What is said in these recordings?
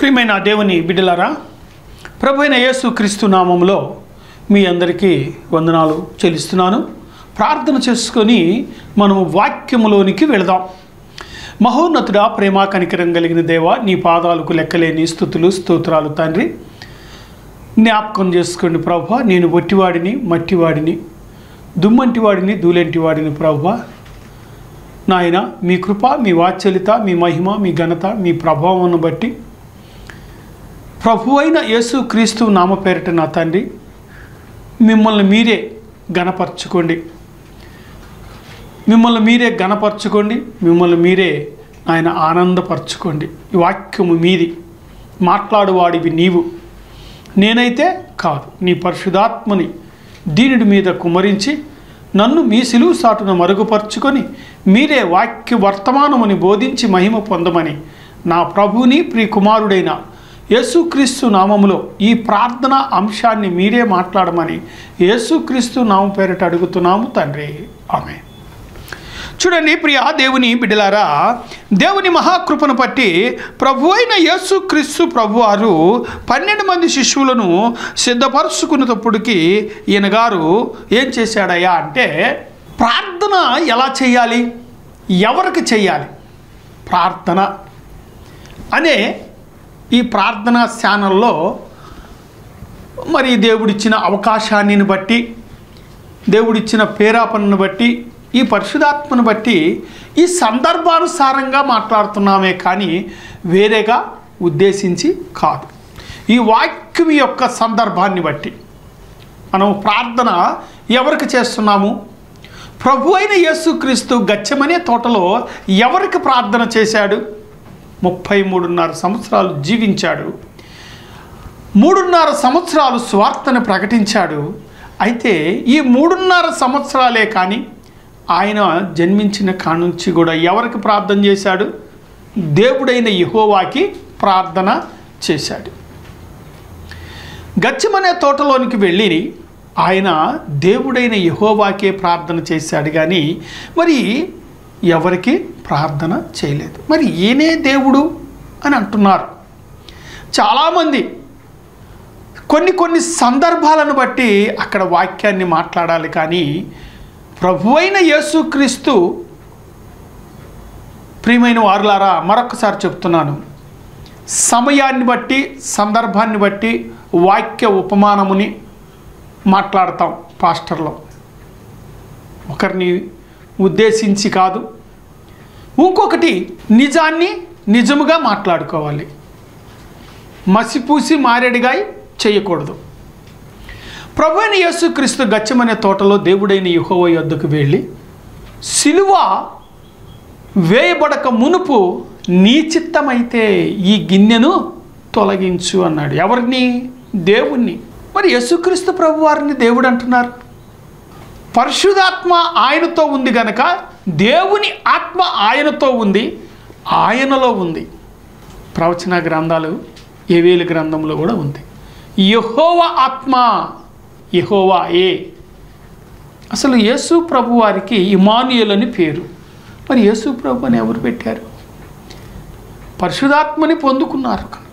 ప్రియమైన దేవుని బిడ్డలారా ప్రభు అయిన యేసు క్రీస్తు నామంలో మీ అందరికీ వందనాలు చెల్లిస్తున్నాను ప్రార్థన చేసుకొని మనము వాక్యములోనికి వెళదాం మహోన్నతుడా ప్రేమ కనికరం కలిగిన దేవ నీ పాదాలకు లెక్కలేని స్థుతులు స్తోత్రాలు తండ్రి జ్ఞాపకం చేసుకోండి ప్రభు నేను ఒట్టివాడిని మట్టివాడిని దుమ్మంటివాడిని దూలెంటివాడిని ప్రభు నాయన మీ కృప మీ వాత్సల్యత మీ మహిమ మీ ఘనత మీ ప్రభావం బట్టి ప్రభు అయిన యేసు క్రీస్తు నామ పేరిట నా తండ్రి మిమ్మల్ని మీరే గణపరచుకోండి మిమ్మల్ని మీరే గణపరచుకోండి మిమ్మల్ని మీరే ఆయన ఆనందపరచుకోండి ఈ వాక్యము మీది మాట్లాడువాడివి నీవు నేనైతే కాదు నీ పరిశుధాత్మని దీనుడి మీద కుమరించి నన్ను మీ సిలువు సాటున మరుగుపరుచుకొని మీరే వాక్య వర్తమానముని బోధించి మహిమ పొందమని నా ప్రభుని ప్రియ కుమారుడైన యేసుక్రీస్తు నామములో ఈ ప్రార్థన అంశాన్ని మీరే మాట్లాడమని యేసుక్రీస్తు నామం పేరిట అడుగుతున్నాము తండ్రి ఆమె చూడండి ప్రియ దేవుని బిడ్డలారా దేవుని మహాకృపను బట్టి ప్రభు అయిన యేసు క్రీస్తు ప్రభువారు పన్నెండు మంది శిష్యులను సిద్ధపరుచుకునేటప్పటికి ఈయన గారు ఏం చేశాడయ్యా అంటే ప్రార్థన ఎలా చేయాలి ఎవరికి చేయాలి ప్రార్థన అనే ఈ ప్రార్థనా ఛానల్లో మరి దేవుడిచ్చిన అవకాశాన్ని బట్టి దేవుడిచ్చిన పేరాపనను బట్టి ఈ పరిశుధాత్మను బట్టి ఈ సందర్భానుసారంగా మాట్లాడుతున్నామే కానీ వేరేగా ఉద్దేశించి కాదు ఈ వాక్యం యొక్క సందర్భాన్ని బట్టి మనం ప్రార్థన ఎవరికి చేస్తున్నాము ప్రభు అయిన యేసుక్రీస్తు గచ్చమనే తోటలో ఎవరికి ప్రార్థన చేశాడు ముప్పై మూడున్నర సంవత్సరాలు జీవించాడు మూడున్నర సంవత్సరాలు స్వార్థను ప్రకటించాడు అయితే ఈ మూడున్నర సంవత్సరాలే కానీ ఆయన జన్మించిన కానుంచి కూడా ఎవరికి ప్రార్థన చేశాడు దేవుడైన యహోవాకి ప్రార్థన చేశాడు గచ్చమనే తోటలోనికి వెళ్ళి ఆయన దేవుడైన యహోవాకే ప్రార్థన చేశాడు కానీ మరి ఎవరికి ప్రార్థన చేయలేదు మరి ఈయనే దేవుడు అని అంటున్నారు చాలామంది కొన్ని కొన్ని సందర్భాలను బట్టి అక్కడ వాక్యాన్ని మాట్లాడాలి కానీ ప్రభు అయిన యేసుక్రీస్తు ప్రియమైన వారులారా మరొకసారి చెప్తున్నాను సమయాన్ని బట్టి సందర్భాన్ని బట్టి వాక్య ఉపమానముని మాట్లాడతాం పాస్టర్లో ఒకరిని ఉద్దేశించి కాదు ఇంకొకటి నిజాన్ని నిజముగా మాట్లాడుకోవాలి మసిపూసి మారేడుగాయ చేయకూడదు ప్రభు అయిన యేసుక్రీస్తు గచ్చమనే తోటలో దేవుడైన యహోవ యొద్దకు వెళ్ళి సిలువ వేయబడక మునుపు నీ చిత్తమైతే ఈ గిన్నెను తొలగించు అన్నాడు ఎవరిని దేవుణ్ణి మరి యేసుక్రీస్తు ప్రభు వారిని దేవుడు అంటున్నారు పరిశుధాత్మ ఆయనతో ఉంది గనక దేవుని ఆత్మ ఆయనతో ఉంది ఆయనలో ఉంది ప్రవచన గ్రంథాలు ఏవేలు గ్రంథంలో కూడా ఉంది యహోవ ఆత్మ యహోవా ఏ అసలు యేసు ప్రభు వారికి ఇమానుయల్ అని పేరు మరి యేసు ప్రభు అని ఎవరు పెట్టారు పరిశుధాత్మని పొందుకున్నారు కనుక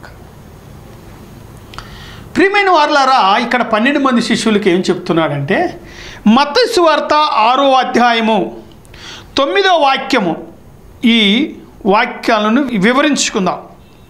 ప్రియమైన వారులారా ఇక్కడ పన్నెండు మంది శిష్యులకి ఏం చెప్తున్నాడంటే మత్తసు వార్త ఆరో అధ్యాయము తొమ్మిదో వాక్యము ఈ వాక్యాలను వివరించుకుందాం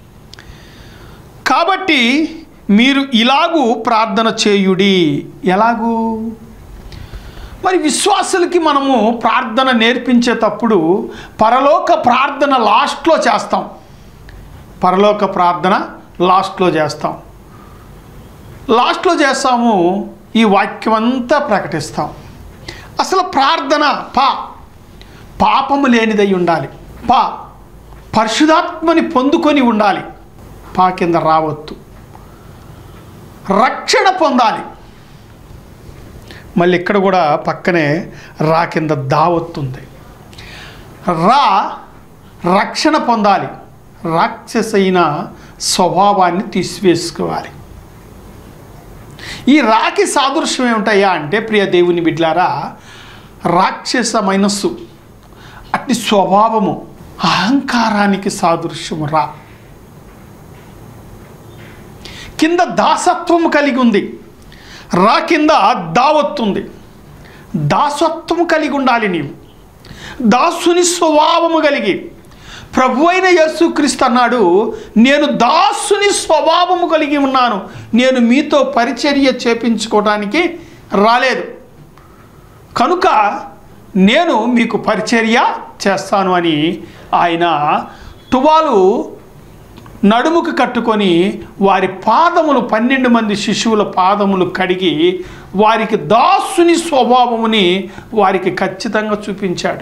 కాబట్టి మీరు ఇలాగూ ప్రార్థన చేయుడి ఎలాగూ మరి విశ్వాసులకి మనము ప్రార్థన నేర్పించేటప్పుడు పరలోక ప్రార్థన లాస్ట్లో చేస్తాం పరలోక ప్రార్థన లాస్ట్లో చేస్తాం లాస్ట్లో చేస్తాము ఈ వాక్యం అంతా ప్రకటిస్తాం అసలు ప్రార్థన పా పాపము లేనిదై ఉండాలి పా పరిశుధాత్మని పొందుకొని ఉండాలి పా కింద రావద్దు రక్షణ పొందాలి మళ్ళీ ఇక్కడ కూడా పక్కనే రా కింద దావత్తుంది రా రక్షణ పొందాలి రాక్షసైన స్వభావాన్ని తీసివేసుకోవాలి ఈ రాకి సాదృశ్యం ఏమిటయ్యా అంటే ప్రియ దేవుని బిడ్లారా రాక్షస మనస్సు అట్టి స్వభావము అహంకారానికి సాదృశ్యము రా కింద దాసత్వం కలిగి ఉంది రా కింద దావత్తుంది దాసత్వం కలిగి ఉండాలి నీవు దాసుని స్వభావము కలిగి ప్రభు అయిన యేసుక్రీస్తు అన్నాడు నేను దాసుని స్వభావము కలిగి ఉన్నాను నేను మీతో పరిచర్య చేపించుకోవడానికి రాలేదు కనుక నేను మీకు పరిచర్య చేస్తాను అని ఆయన టువాలు నడుముకు కట్టుకొని వారి పాదములు పన్నెండు మంది శిశువుల పాదములు కడిగి వారికి దాసుని స్వభావముని వారికి ఖచ్చితంగా చూపించాడు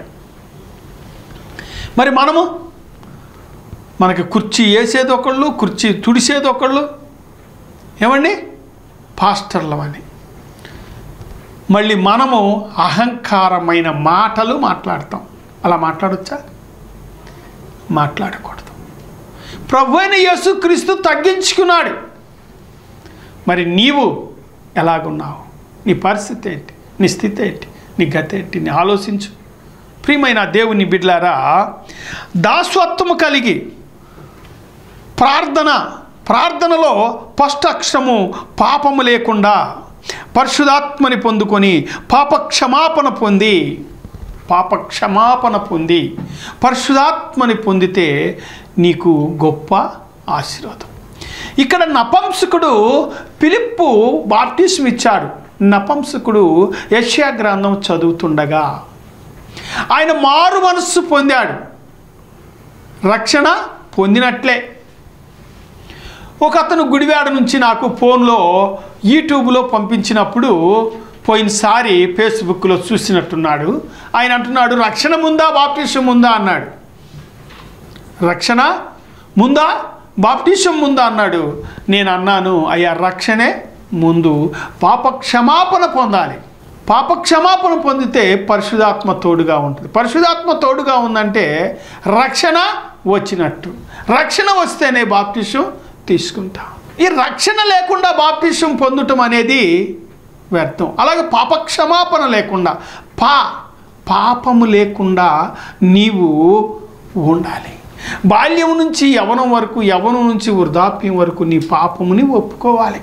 మరి మనము మనకి కుర్చీ వేసేది ఒకళ్ళు కుర్చీ తుడిసేది ఒకళ్ళు ఏమండి పాస్టర్లమని మళ్ళీ మనము అహంకారమైన మాటలు మాట్లాడతాం అలా మాట్లాడొచ్చా మాట్లాడకూడదు ప్రభు అయిన యేసుక్రీస్తు తగ్గించుకున్నాడు మరి నీవు ఎలాగున్నావు నీ పరిస్థితి ఏంటి నీ స్థితి ఏంటి నీ గతి ఏంటి నీ ఆలోచించు ప్రియమైన దేవుని బిడ్లారా దాస్వత్వము కలిగి ప్రార్థన ప్రార్థనలో ఫస్ట్ అక్షరము పాపము లేకుండా పరిశుధాత్మని పొందుకొని పాప క్షమాపణ పొంది పాప క్షమాపణ పొంది పరిశుధాత్మని పొందితే నీకు గొప్ప ఆశీర్వాదం ఇక్కడ నపంసకుడు పిలిప్పు బాప్టిసం ఇచ్చాడు నపంసకుడు యష్యా గ్రంథం చదువుతుండగా ఆయన మారు మనస్సు పొందాడు రక్షణ పొందినట్లే ఒక అతను గుడివాడ నుంచి నాకు ఫోన్లో యూట్యూబ్లో పంపించినప్పుడు పోయినసారి ఫేస్బుక్లో చూసినట్టున్నాడు ఆయన అంటున్నాడు రక్షణ ముందా బాప్టిషన్ ముందా అన్నాడు రక్షణ ముందా బాప్టిషన్ ముందా అన్నాడు నేను అన్నాను అయ్యా రక్షణే ముందు పాప క్షమాపణ పొందాలి పాప క్షమాపణ పొందితే పరిశుధాత్మ తోడుగా ఉంటుంది పరిశుధాత్మ తోడుగా ఉందంటే రక్షణ వచ్చినట్టు రక్షణ వస్తేనే బాప్టిషం తీసుకుంటాం ఈ రక్షణ లేకుండా బాప్టిషం పొందటం అనేది వ్యర్థం అలాగే పాప క్షమాపణ లేకుండా పా పాపము లేకుండా నీవు ఉండాలి బాల్యం నుంచి యవనం వరకు యవనం నుంచి వృద్ధాప్యం వరకు నీ పాపముని ఒప్పుకోవాలి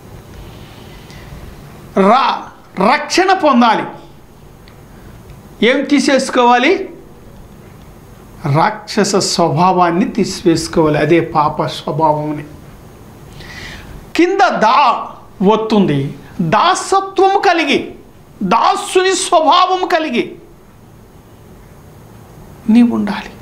రా రక్షణ పొందాలి ఏం తీసేసుకోవాలి రాక్షస స్వభావాన్ని తీసివేసుకోవాలి అదే పాప స్వభావముని కింద దా వస్తుంది దాసత్వము కలిగి దాసుని స్వభావం కలిగి నీవు ఉండాలి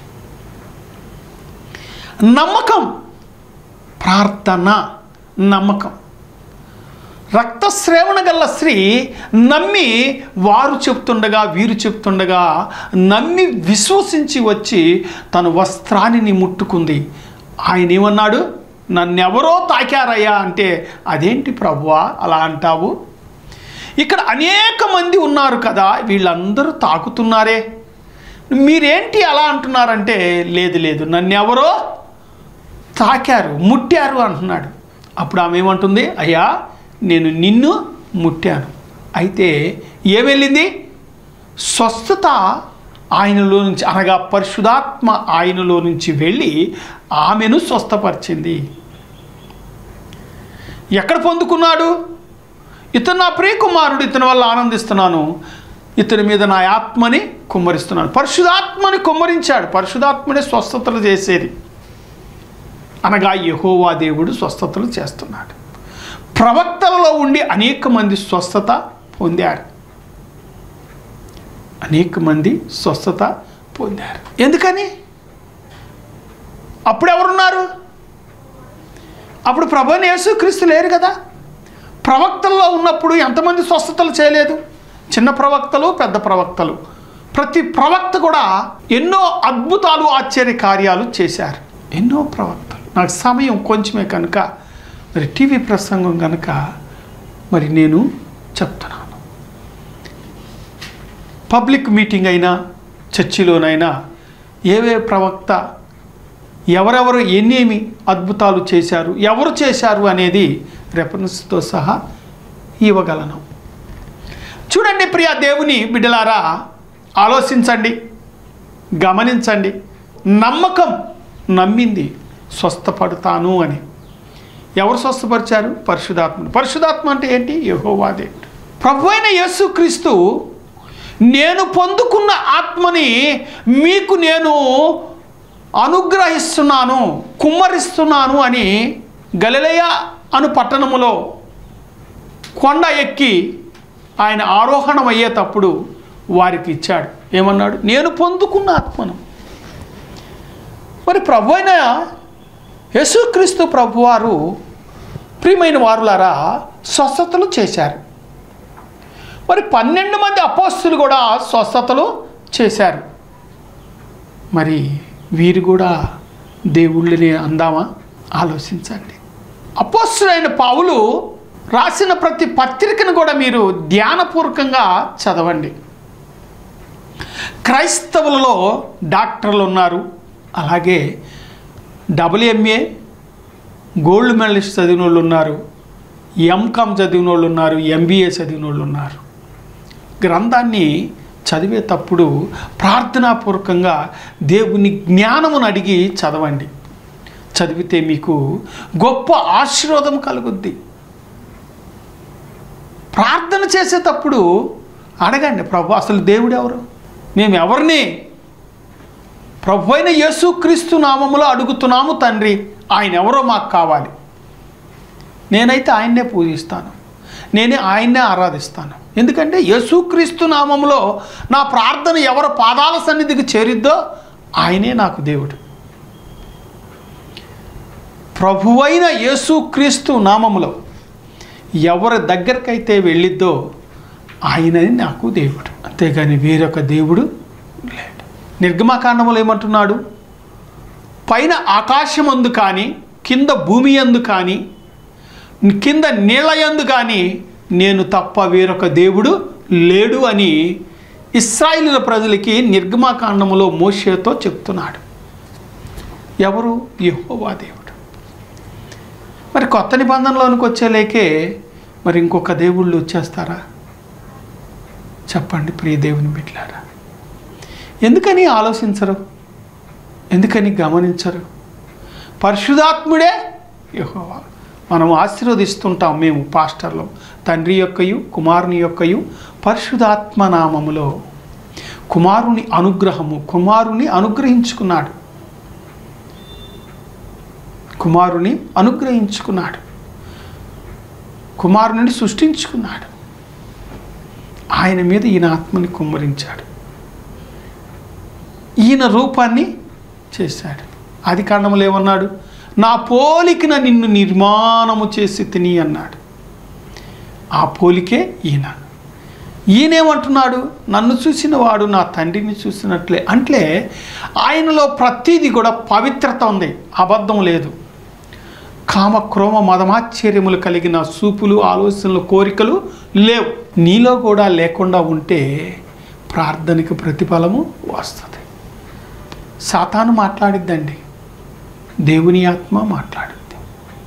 నమ్మకం ప్రార్థన నమ్మకం రక్తశ్రేవణ గల స్త్రీ నమ్మి వారు చెప్తుండగా వీరు చెప్తుండగా నమ్మి విశ్వసించి వచ్చి తన వస్త్రాన్ని ముట్టుకుంది ఆయన ఏమన్నాడు నన్నెవరో తాకారయ్యా అంటే అదేంటి ప్రభువా అలా అంటావు ఇక్కడ అనేక మంది ఉన్నారు కదా వీళ్ళందరూ తాకుతున్నారే మీరేంటి అలా అంటున్నారంటే లేదు లేదు నన్నెవరో తాకారు ముట్టారు అంటున్నాడు అప్పుడు ఆమె ఏమంటుంది అయ్యా నేను నిన్ను ముట్టాను అయితే ఏమెళ్ళింది స్వస్థత ఆయనలో నుంచి అనగా పరిశుధాత్మ ఆయనలో నుంచి వెళ్ళి ఆమెను స్వస్థపరిచింది ఎక్కడ పొందుకున్నాడు ఇతను నా ప్రియకుమారుడు ఇతని వల్ల ఆనందిస్తున్నాను ఇతని మీద నా ఆత్మని కుమ్మరిస్తున్నాను పరిశుధాత్మని కుమ్మరించాడు పరిశుధాత్మనే స్వస్థతలు చేసేది అనగా యహోవా దేవుడు స్వస్థతలు చేస్తున్నాడు ప్రవక్తలలో ఉండి అనేక మంది స్వస్థత పొందారు అనేక మంది స్వస్థత పొందారు ఎందుకని అప్పుడు ఎవరున్నారు అప్పుడు ప్రభుని యేసుక్రీస్తు లేరు కదా ప్రవక్తల్లో ఉన్నప్పుడు ఎంతమంది స్వస్థతలు చేయలేదు చిన్న ప్రవక్తలు పెద్ద ప్రవక్తలు ప్రతి ప్రవక్త కూడా ఎన్నో అద్భుతాలు ఆశ్చర్య కార్యాలు చేశారు ఎన్నో ప్రవక్తలు నాకు సమయం కొంచెమే కనుక మరి టీవీ ప్రసంగం కనుక మరి నేను చెప్తున్నాను పబ్లిక్ మీటింగ్ అయినా చర్చిలోనైనా ఏవే ప్రవక్త ఎవరెవరు ఎన్నేమి అద్భుతాలు చేశారు ఎవరు చేశారు అనేది రెఫరెన్స్తో సహా ఇవ్వగలను చూడండి ప్రియ దేవుని బిడ్డలారా ఆలోచించండి గమనించండి నమ్మకం నమ్మింది స్వస్థపడతాను అని ఎవరు స్వస్థపరిచారు పరిశుధాత్మ పరిశుధాత్మ అంటే ఏంటి యహోవా దేవుడు ప్రభు అయిన యేసుక్రీస్తు నేను పొందుకున్న ఆత్మని మీకు నేను అనుగ్రహిస్తున్నాను కుమ్మరిస్తున్నాను అని గలిలయ అను పట్టణములో కొండ ఎక్కి ఆయన ఆరోహణం అయ్యేటప్పుడు వారికి ఇచ్చాడు ఏమన్నాడు నేను పొందుకున్న ఆత్మను మరి ప్రభు అయిన యేసుక్రీస్తు ప్రభువారు ప్రియమైన వారులారా స్వస్థతలు చేశారు మరి పన్నెండు మంది అపోస్తులు కూడా స్వస్థతలు చేశారు మరి వీరు కూడా దేవుళ్ళని అందామా ఆలోచించండి అపోస్తులైన పావులు రాసిన ప్రతి పత్రికను కూడా మీరు ధ్యానపూర్వకంగా చదవండి క్రైస్తవులలో డాక్టర్లు ఉన్నారు అలాగే డబ్ల్యూఎంఏ గోల్డ్ మెడలిస్ట్ చదివిన వాళ్ళు ఉన్నారు ఎంకామ్ చదివిన వాళ్ళు ఉన్నారు ఎంబీఏ చదివిన వాళ్ళు ఉన్నారు గ్రంథాన్ని చదివేటప్పుడు ప్రార్థనాపూర్వకంగా దేవుని జ్ఞానమును అడిగి చదవండి చదివితే మీకు గొప్ప ఆశీర్వాదం కలుగుద్ది ప్రార్థన చేసేటప్పుడు అడగండి ప్రభు అసలు దేవుడు ఎవరు మేము ఎవరిని ప్రభు అయిన యేసుక్రీస్తు నామములో అడుగుతున్నాము తండ్రి ఆయన ఎవరో మాకు కావాలి నేనైతే ఆయన్నే పూజిస్తాను నేనే ఆయన్నే ఆరాధిస్తాను ఎందుకంటే యేసుక్రీస్తు నామములో నా ప్రార్థన ఎవరి పాదాల సన్నిధికి చేరిద్దో ఆయనే నాకు దేవుడు ప్రభువైన యేసుక్రీస్తు నామములో ఎవరి దగ్గరకైతే వెళ్ళిద్దో ఆయనని నాకు దేవుడు అంతేగాని వేరొక దేవుడు లేడు నిర్గమకాండములు ఏమంటున్నాడు పైన ఆకాశమందు కానీ కింద భూమి యందు కానీ కింద నీళ్ళ యందు కానీ నేను తప్ప వేరొక దేవుడు లేడు అని ఇస్రాయిలుల ప్రజలకి నిర్గమాకాండములో మోషేతో చెప్తున్నాడు ఎవరు యెహోవా దేవుడు మరి కొత్త నిబంధనలోనికి వచ్చేలేకే మరి ఇంకొక దేవుళ్ళు వచ్చేస్తారా చెప్పండి ప్రియ దేవుని బిడ్డలారా ఎందుకని ఆలోచించరు ఎందుకని గమనించరు పరిశుధాత్ముడే యెహోవా మనం ఆశీర్వదిస్తుంటాం మేము పాస్టర్లో తండ్రి యొక్కయు కుమారుని యొక్కయు పరిశుధాత్మ నామములో కుమారుని అనుగ్రహము కుమారుని అనుగ్రహించుకున్నాడు కుమారుని అనుగ్రహించుకున్నాడు కుమారుని సృష్టించుకున్నాడు ఆయన మీద ఈయన ఆత్మని కుమ్మరించాడు ఈయన రూపాన్ని చేశాడు ఆది కాండములు ఏమన్నాడు నా పోలికన నిన్ను నిర్మాణము చేసి తిని అన్నాడు ఆ పోలికే ఈయన ఈయనేమంటున్నాడు నన్ను చూసిన వాడు నా తండ్రిని చూసినట్లే అంటే ఆయనలో ప్రతిదీ కూడా పవిత్రత ఉంది అబద్ధం లేదు కామ క్రోమ మదమాశ్చర్యములు కలిగిన సూపులు ఆలోచనలు కోరికలు లేవు నీలో కూడా లేకుండా ఉంటే ప్రార్థనకి ప్రతిఫలము వస్తుంది సాతాను మాట్లాడిద్దండి దేవుని ఆత్మ మాట్లాడుద్ది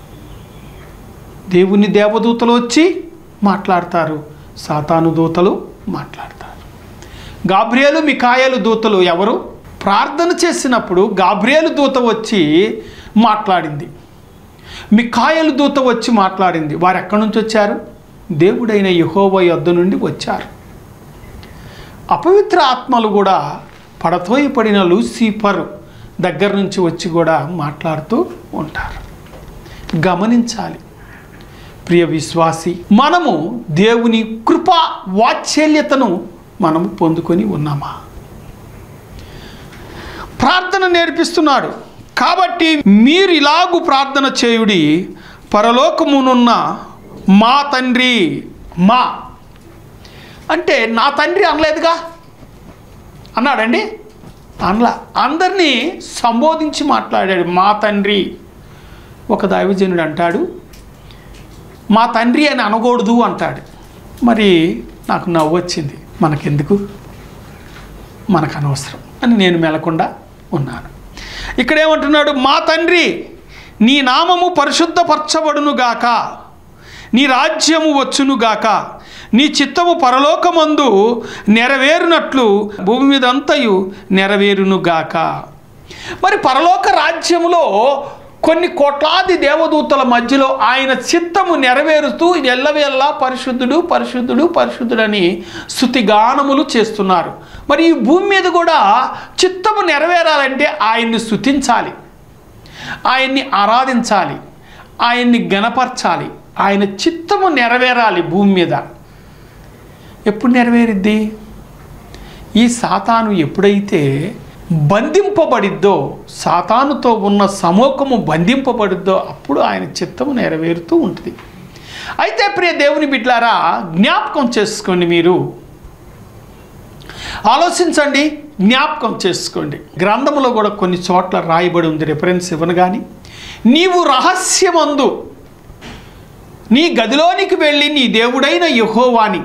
దేవుని దేవదూతలు వచ్చి మాట్లాడతారు సాతాను దూతలు మాట్లాడతారు గాబ్రియేలు మికాయలు దూతలు ఎవరు ప్రార్థన చేసినప్పుడు గాబ్రియేలు దూత వచ్చి మాట్లాడింది మికాయలు దూత వచ్చి మాట్లాడింది వారు ఎక్కడి నుంచి వచ్చారు దేవుడైన యహోవ యొద్ద నుండి వచ్చారు అపవిత్ర ఆత్మలు కూడా పడతోయపడిన లూసిఫర్ దగ్గర నుంచి వచ్చి కూడా మాట్లాడుతూ ఉంటారు గమనించాలి ప్రియ విశ్వాసి మనము దేవుని కృపా వాత్సల్యతను మనము పొందుకొని ఉన్నామా ప్రార్థన నేర్పిస్తున్నాడు కాబట్టి మీరు ఇలాగు ప్రార్థన చేయుడి పరలోకమునున్న మా తండ్రి మా అంటే నా తండ్రి అనలేదుగా అన్నాడండి అనలా అందరినీ సంబోధించి మాట్లాడాడు మా తండ్రి ఒక దైవజనుడు అంటాడు మా తండ్రి అని అనకూడదు అంటాడు మరి నాకు నవ్వు వచ్చింది మనకెందుకు మనకు అనవసరం అని నేను మెలకుండా ఉన్నాను ఇక్కడ ఏమంటున్నాడు మా తండ్రి నీ నామము పరిశుద్ధపరచబడునుగాక నీ రాజ్యము వచ్చునుగాక నీ చిత్తము పరలోకమందు నెరవేరునట్లు భూమి మీద అంతయు నెరవేరునుగాక మరి పరలోక రాజ్యములో కొన్ని కోట్లాది దేవదూతల మధ్యలో ఆయన చిత్తము నెరవేరుతూ ఎల్లవేళ్ళ పరిశుద్ధుడు పరిశుద్ధుడు పరిశుద్ధుడని స్థుతిగానములు చేస్తున్నారు మరి ఈ భూమి మీద కూడా చిత్తము నెరవేరాలంటే ఆయన్ని స్థుతించాలి ఆయన్ని ఆరాధించాలి ఆయన్ని గణపరచాలి ఆయన చిత్తము నెరవేరాలి భూమి మీద ఎప్పుడు నెరవేరిద్ది ఈ సాతాను ఎప్పుడైతే బంధింపబడిద్దో సాతానుతో ఉన్న సమూహము బంధింపబడిద్దో అప్పుడు ఆయన చిత్తము నెరవేరుతూ ఉంటుంది అయితే ప్రియ దేవుని బిడ్లారా జ్ఞాపకం చేసుకోండి మీరు ఆలోచించండి జ్ఞాపకం చేసుకోండి గ్రంథములో కూడా కొన్ని చోట్ల రాయబడి ఉంది రిఫరెన్స్ ఇవ్వను కానీ నీవు రహస్యమందు నీ గదిలోనికి వెళ్ళి నీ దేవుడైన యహోవాని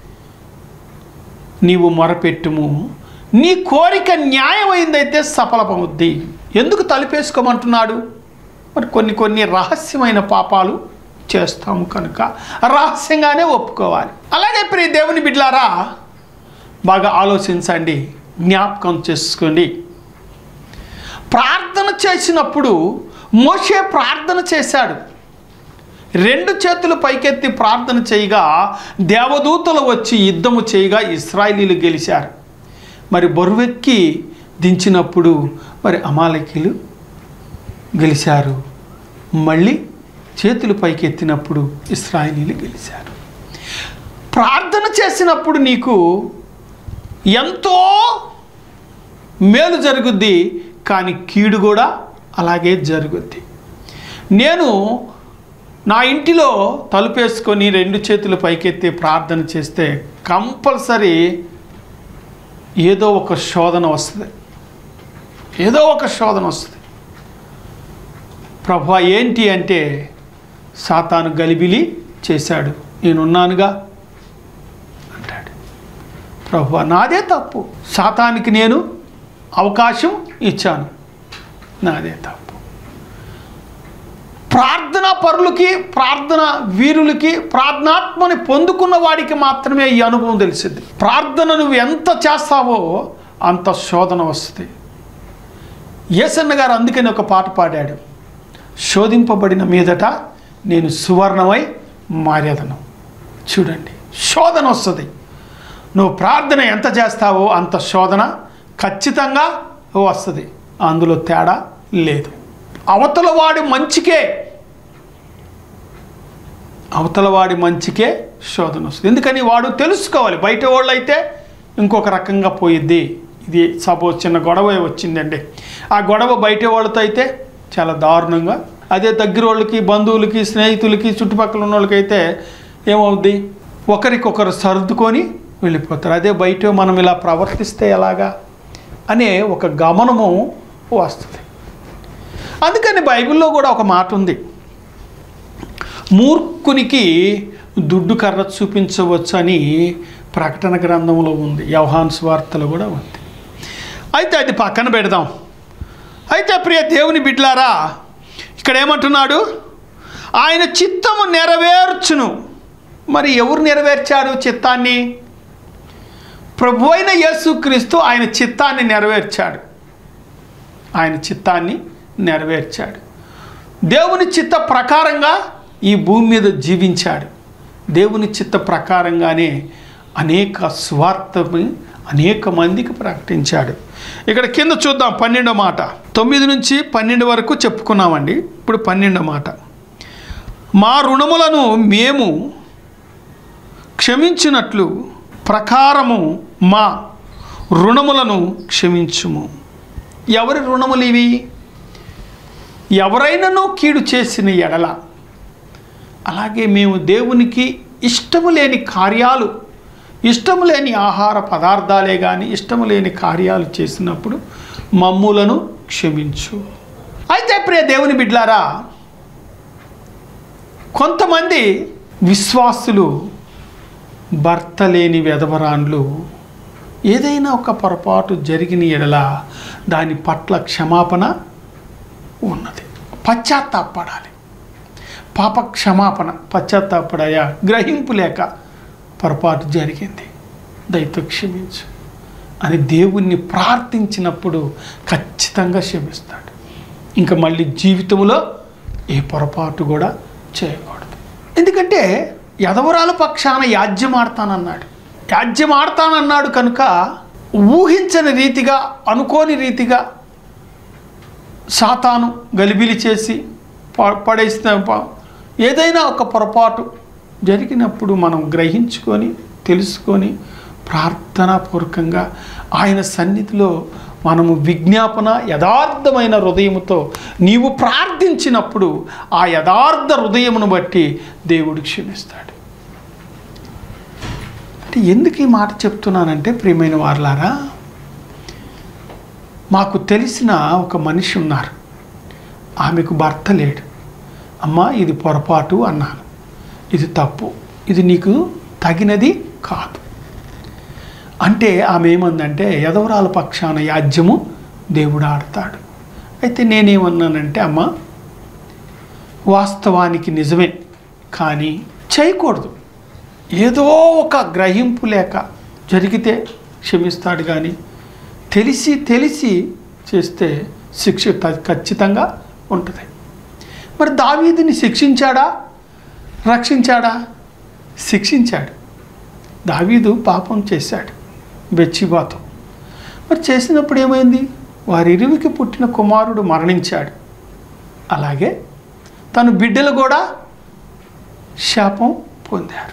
నీవు మొరపెట్టుము నీ కోరిక న్యాయమైందైతే సఫలమవుద్ది ఎందుకు తలుపేసుకోమంటున్నాడు మరి కొన్ని కొన్ని రహస్యమైన పాపాలు చేస్తాము కనుక రహస్యంగానే ఒప్పుకోవాలి అలాగే ప్రియ దేవుని బిడ్లారా బాగా ఆలోచించండి జ్ఞాపకం చేసుకోండి ప్రార్థన చేసినప్పుడు మోషే ప్రార్థన చేశాడు రెండు చేతులు పైకెత్తి ప్రార్థన చేయగా దేవదూతలు వచ్చి యుద్ధము చేయగా ఇస్రాయిలీలు గెలిచారు మరి బరువెక్కి దించినప్పుడు మరి అమాలకీలు గెలిచారు మళ్ళీ చేతులు పైకెత్తినప్పుడు ఇస్రాయిలీలు గెలిచారు ప్రార్థన చేసినప్పుడు నీకు ఎంతో మేలు జరుగుద్ది కానీ కీడు కూడా అలాగే జరుగుద్ది నేను నా ఇంటిలో తలుపేసుకొని రెండు చేతులు పైకెత్తి ప్రార్థన చేస్తే కంపల్సరీ ఏదో ఒక శోధన వస్తుంది ఏదో ఒక శోధన వస్తుంది ప్రభా ఏంటి అంటే సాతాను గలిబిలి చేశాడు నేనున్నానుగా అంటాడు ప్రభు నాదే తప్పు సాతానికి నేను అవకాశం ఇచ్చాను నాదే తప్పు ప్రార్థనా పరులకి ప్రార్థన వీరులకి ప్రార్థనాత్మని పొందుకున్న వాడికి మాత్రమే ఈ అనుభవం తెలిసింది ప్రార్థన నువ్వు ఎంత చేస్తావో అంత శోధన వస్తుంది యేసన్న గారు అందుకని ఒక పాట పాడాడు శోధింపబడిన మీదట నేను సువర్ణమై మారేదను చూడండి శోధన వస్తుంది నువ్వు ప్రార్థన ఎంత చేస్తావో అంత శోధన ఖచ్చితంగా వస్తుంది అందులో తేడా లేదు అవతల వాడి మంచికే అవతల వాడి మంచికే శోధన వస్తుంది ఎందుకని వాడు తెలుసుకోవాలి బయట వాళ్ళు అయితే ఇంకొక రకంగా పోయిద్ది ఇది సపోజ్ చిన్న గొడవ వచ్చిందండి ఆ గొడవ బయట వాళ్ళతో అయితే చాలా దారుణంగా అదే దగ్గర వాళ్ళకి బంధువులకి స్నేహితులకి చుట్టుపక్కల ఉన్న వాళ్ళకైతే ఏమవుద్ది ఒకరికొకరు సర్దుకొని వెళ్ళిపోతారు అదే బయట మనం ఇలా ప్రవర్తిస్తే ఎలాగా అనే ఒక గమనము వస్తుంది అందుకని బైబిల్లో కూడా ఒక మాట ఉంది మూర్ఖునికి దుడ్డు కర్ర చూపించవచ్చు అని ప్రకటన గ్రంథంలో ఉంది యవహాన్ స్వార్తలో కూడా ఉంది అయితే అది పక్కన పెడదాం అయితే ప్రియ దేవుని బిడ్లారా ఇక్కడ ఏమంటున్నాడు ఆయన చిత్తము నెరవేర్చును మరి ఎవరు నెరవేర్చారు చిత్తాన్ని ప్రభు అయిన యేసుక్రీస్తు ఆయన చిత్తాన్ని నెరవేర్చాడు ఆయన చిత్తాన్ని నెరవేర్చాడు దేవుని చిత్త ప్రకారంగా ఈ భూమి మీద జీవించాడు దేవుని చిత్త ప్రకారంగానే అనేక స్వార్థని అనేక మందికి ప్రకటించాడు ఇక్కడ కింద చూద్దాం పన్నెండో మాట తొమ్మిది నుంచి పన్నెండు వరకు చెప్పుకున్నామండి ఇప్పుడు పన్నెండో మాట మా రుణములను మేము క్షమించినట్లు ప్రకారము మా రుణములను క్షమించుము ఎవరి రుణములు ఇవి ఎవరైనానో కీడు చేసిన ఎడల అలాగే మేము దేవునికి ఇష్టము లేని కార్యాలు ఇష్టము లేని ఆహార పదార్థాలే కానీ ఇష్టము లేని కార్యాలు చేసినప్పుడు మమ్ములను క్షమించు అయితే ప్రియ దేవుని బిడ్లారా కొంతమంది విశ్వాసులు భర్త లేని వెధవరాన్లు ఏదైనా ఒక పొరపాటు జరిగిన ఎడల దాని పట్ల క్షమాపణ ఉన్నది పశ్చాత్తాపడాలి పాప క్షమాపణ పశ్చాత్తాపడయా గ్రహింపు లేక పొరపాటు జరిగింది దయతో క్షమించు అని దేవుణ్ణి ప్రార్థించినప్పుడు ఖచ్చితంగా క్షమిస్తాడు ఇంకా మళ్ళీ జీవితంలో ఏ పొరపాటు కూడా చేయకూడదు ఎందుకంటే ఎదవరాల పక్షాన యాజ్యం ఆడతానన్నాడు యాజ్యం ఆడతానన్నాడు కనుక ఊహించని రీతిగా అనుకోని రీతిగా సాతాను గలిబిలి చేసి ప- పడేసిన ప- ఏదైనా ఒక పొరపాటు జరిగినప్పుడు మనం గ్రహించుకొని తెలుసుకొని ప్రార్థనాపూర్వకంగా ఆయన సన్నిధిలో మనము విజ్ఞాపన యథార్థమైన హృదయముతో నీవు ప్రార్థించినప్పుడు ఆ యథార్థ హృదయమును బట్టి దేవుడు క్షమిస్తాడు అంటే ఎందుకు ఈ మాట చెప్తున్నానంటే ప్రియమైన వారలారా మాకు తెలిసిన ఒక మనిషి ఉన్నారు ఆమెకు భర్త లేడు అమ్మా ఇది పొరపాటు అన్నాను ఇది తప్పు ఇది నీకు తగినది కాదు అంటే ఆమె ఏమందంటే ఎదవరాల పక్షాన యాజ్యము దేవుడు ఆడతాడు అయితే నేనేమన్నానంటే అమ్మ వాస్తవానికి నిజమే కానీ చేయకూడదు ఏదో ఒక గ్రహింపు లేక జరిగితే క్షమిస్తాడు కానీ తెలిసి తెలిసి చేస్తే శిక్ష త- ఖచ్చితంగా ఉంటుంది మరి దావీదిని శిక్షించాడా రక్షించాడా శిక్షించాడు దావీదు పాపం చేశాడు బెచ్చిబాతో మరి చేసినప్పుడు ఏమైంది వారిరువికి పుట్టిన కుమారుడు మరణించాడు అలాగే తన బిడ్డలు కూడా శాపం పొందారు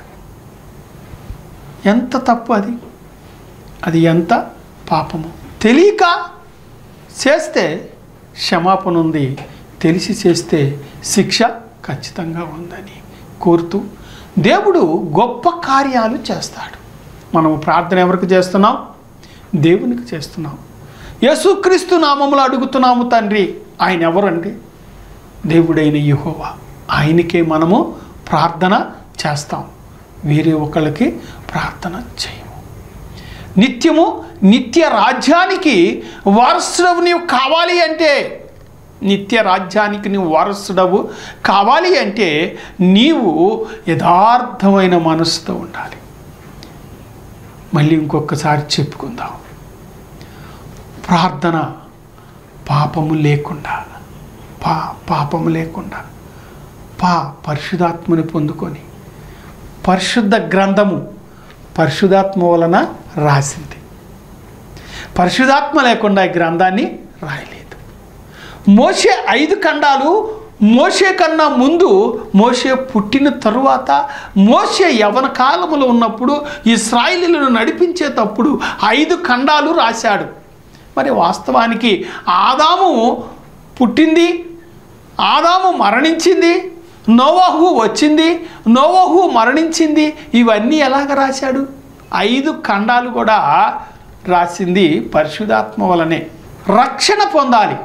ఎంత తప్పు అది అది ఎంత పాపము తెలియక చేస్తే క్షమాపణ ఉంది తెలిసి చేస్తే శిక్ష ఖచ్చితంగా ఉందని కోరుతూ దేవుడు గొప్ప కార్యాలు చేస్తాడు మనము ప్రార్థన ఎవరికి చేస్తున్నాం దేవునికి చేస్తున్నాం యేసుక్రీస్తు నామములు అడుగుతున్నాము తండ్రి ఆయన ఎవరండి దేవుడైన యెహోవా ఆయనకే మనము ప్రార్థన చేస్తాం వేరే ఒకళ్ళకి ప్రార్థన చేయము నిత్యము నిత్య రాజ్యానికి వారసుడవు నీవు కావాలి అంటే నిత్య రాజ్యానికి నీవు వారసుడవు కావాలి అంటే నీవు యథార్థమైన మనసుతో ఉండాలి మళ్ళీ ఇంకొకసారి చెప్పుకుందాం ప్రార్థన పాపము లేకుండా పా పాపము లేకుండా పా పరిశుధాత్మని పొందుకొని పరిశుద్ధ గ్రంథము పరిశుధాత్మ వలన రాసింది పరిశుధాత్మ లేకుండా ఈ గ్రంథాన్ని రాయలేదు మోసే ఐదు ఖండాలు మోసే కన్నా ముందు మోసే పుట్టిన తరువాత మోసే యవన కాలములో ఉన్నప్పుడు ఇస్రాయిలీలను నడిపించేటప్పుడు ఐదు ఖండాలు రాశాడు మరి వాస్తవానికి ఆదాము పుట్టింది ఆదాము మరణించింది నోవాహు వచ్చింది నోవాహు మరణించింది ఇవన్నీ ఎలాగ రాశాడు ఐదు ఖండాలు కూడా రాసింది పరిశుధాత్మ వలనే రక్షణ పొందాలి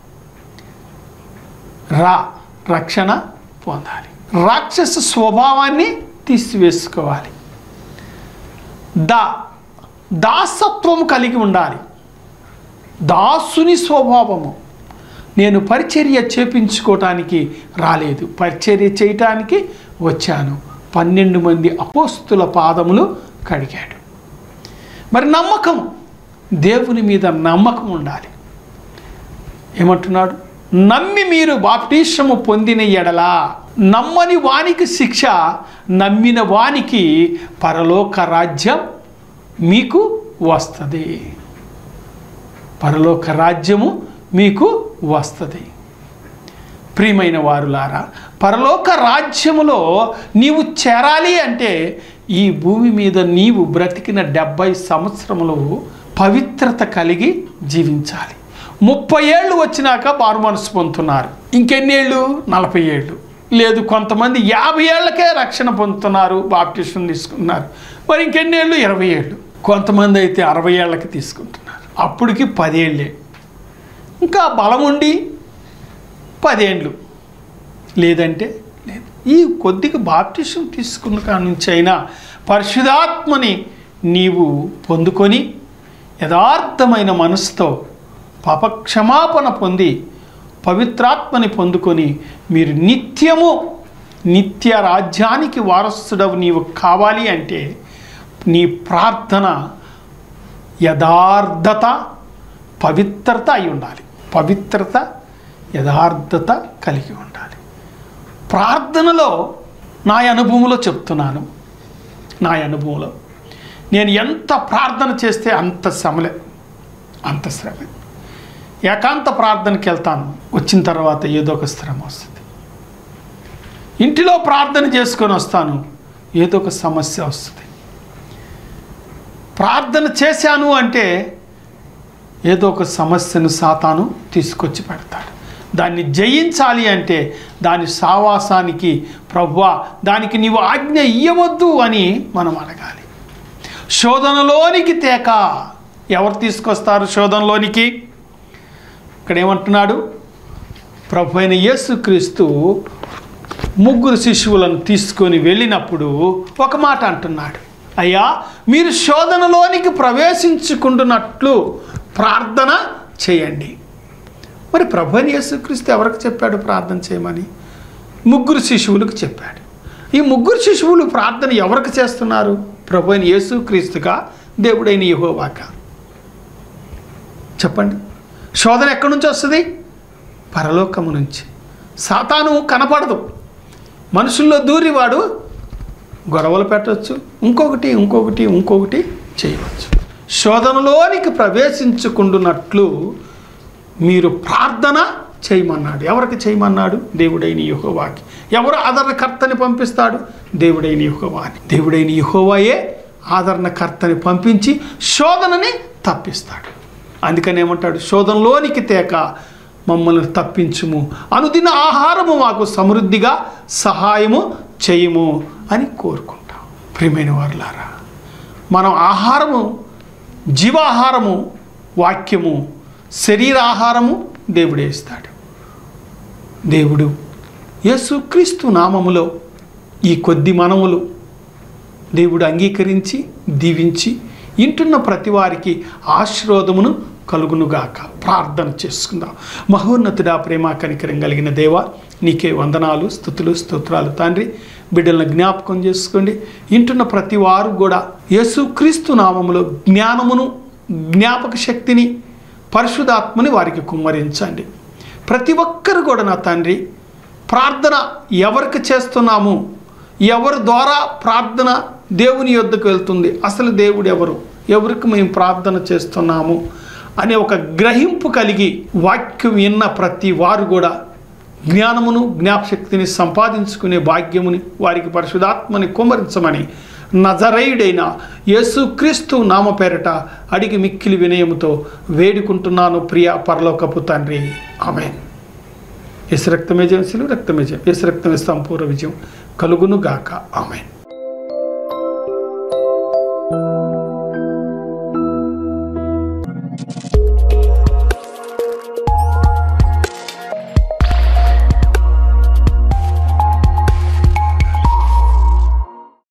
రా రక్షణ పొందాలి రాక్షస స్వభావాన్ని తీసివేసుకోవాలి దా దాసత్వం కలిగి ఉండాలి దాసుని స్వభావము నేను పరిచర్య చేపించుకోవటానికి రాలేదు పరిచర్య చేయటానికి వచ్చాను పన్నెండు మంది అపోస్తుల పాదములు కడిగాడు మరి నమ్మకం దేవుని మీద నమ్మకం ఉండాలి ఏమంటున్నాడు నమ్మి మీరు బాప్టిషము పొందిన ఎడలా నమ్మని వానికి శిక్ష నమ్మిన వానికి పరలోక రాజ్యం మీకు వస్తుంది పరలోక రాజ్యము మీకు వస్తుంది ప్రియమైన వారులారా పరలోక రాజ్యములో నీవు చేరాలి అంటే ఈ భూమి మీద నీవు బ్రతికిన డెబ్బై సంవత్సరములు పవిత్రత కలిగి జీవించాలి ముప్పై ఏళ్ళు వచ్చినాక మారు మనసు పొందుతున్నారు ఇంకెన్నేళ్ళు నలభై ఏళ్ళు లేదు కొంతమంది యాభై ఏళ్ళకే రక్షణ పొందుతున్నారు బాప్టిషన్ తీసుకున్నారు మరి ఇంకెన్నేళ్ళు ఇరవై ఏళ్ళు కొంతమంది అయితే అరవై ఏళ్ళకి తీసుకుంటున్నారు అప్పటికి పదేళ్ళే ఇంకా బలం ఉండి పదేండ్లు లేదంటే లేదు ఈ కొద్దిగా బాప్టిషన్ తీసుకున్న కాడి నుంచి అయినా పరిశుధాత్మని నీవు పొందుకొని యథార్థమైన మనసుతో పాపక్షమాపణ పొంది పవిత్రాత్మని పొందుకొని మీరు నిత్యము నిత్య రాజ్యానికి వారసుడవు నీవు కావాలి అంటే నీ ప్రార్థన యథార్థత పవిత్రత అయి ఉండాలి పవిత్రత యథార్థత కలిగి ఉండాలి ప్రార్థనలో నా అనుభవంలో చెప్తున్నాను నా అనుభవంలో నేను ఎంత ప్రార్థన చేస్తే అంత శ్రమలే అంత శ్రమ ఏకాంత ప్రార్థనకి వెళ్తాను వచ్చిన తర్వాత ఏదో ఒక శ్రమ వస్తుంది ఇంటిలో ప్రార్థన చేసుకొని వస్తాను ఏదో ఒక సమస్య వస్తుంది ప్రార్థన చేశాను అంటే ఏదో ఒక సమస్యను సాతాను తీసుకొచ్చి పెడతాడు దాన్ని జయించాలి అంటే దాని సావాసానికి ప్రవ్వా దానికి నీవు ఆజ్ఞ ఇయ్యవద్దు అని మనం అడగాలి శోధనలోనికి తేక ఎవరు తీసుకొస్తారు శోధనలోనికి ఇక్కడ ఏమంటున్నాడు ప్రభు అయిన యేసుక్రీస్తు ముగ్గురు శిశువులను తీసుకొని వెళ్ళినప్పుడు ఒక మాట అంటున్నాడు అయ్యా మీరు శోధనలోనికి ప్రవేశించుకుంటున్నట్లు ప్రార్థన చేయండి మరి ప్రభు అయిన యేసుక్రీస్తు ఎవరికి చెప్పాడు ప్రార్థన చేయమని ముగ్గురు శిశువులకు చెప్పాడు ఈ ముగ్గురు శిశువులు ప్రార్థన ఎవరికి చేస్తున్నారు ప్రభు అయిన యేసుక్రీస్తుగా దేవుడైన యెహోవాక చెప్పండి శోధన ఎక్కడి నుంచి వస్తుంది పరలోకము నుంచి సాతాను కనపడదు మనుషుల్లో దూరివాడు గొడవలు పెట్టవచ్చు ఇంకొకటి ఇంకొకటి ఇంకొకటి చేయవచ్చు శోధనలోనికి ప్రవేశించుకుంటున్నట్లు మీరు ప్రార్థన చేయమన్నాడు ఎవరికి చేయమన్నాడు దేవుడైన యుహోవాకి ఎవరు ఆదరణకర్తని పంపిస్తాడు దేవుడైన యుహోవాని దేవుడైన యుహోవాయే ఆదరణకర్తని పంపించి శోధనని తప్పిస్తాడు అందుకని ఏమంటాడు శోధనలోనికి తేక మమ్మల్ని తప్పించుము అనుదిన ఆహారము మాకు సమృద్ధిగా సహాయము చేయము అని కోరుకుంటాం ప్రియమైన వారులారా మనం ఆహారము జీవాహారము వాక్యము శరీరాహారము దేవుడే ఇస్తాడు దేవుడు యేసుక్రీస్తు నామములో ఈ కొద్ది మనములు దేవుడు అంగీకరించి దీవించి ఇంటున్న ప్రతి వారికి ఆశీర్వాదమును కలుగునుగాక ప్రార్థన చేసుకుందాం మహోన్నతుడా ప్రేమ కనికరం కలిగిన దేవ నీకే వందనాలు స్థుతులు స్తోత్రాలు తండ్రి బిడ్డలను జ్ఞాపకం చేసుకోండి ఇంటున్న ప్రతి వారు కూడా యేసుక్రీస్తు నామములో జ్ఞానమును జ్ఞాపక శక్తిని పరిశుధాత్మని వారికి కుమ్మరించండి ప్రతి ఒక్కరు కూడా నా తండ్రి ప్రార్థన ఎవరికి చేస్తున్నాము ఎవరి ద్వారా ప్రార్థన దేవుని యొద్దకు వెళ్తుంది అసలు దేవుడు ఎవరు ఎవరికి మేము ప్రార్థన చేస్తున్నాము అనే ఒక గ్రహింపు కలిగి వాక్యం విన్న ప్రతి వారు కూడా జ్ఞానమును జ్ఞాపశక్తిని సంపాదించుకునే భాగ్యముని వారికి పరిశుధాత్మని కుమరించమని నజరైడైన యేసుక్రీస్తు నామ పేరట అడిగి మిక్కిలి వినయముతో వేడుకుంటున్నాను ప్రియ పరలోకపు తండ్రి ఆమె ఎస్ రక్తమే జయం శిలు రక్తమే జయం ఎస్ రక్తమే సంపూర్ణ విజయం కలుగును గాక ఆమెన్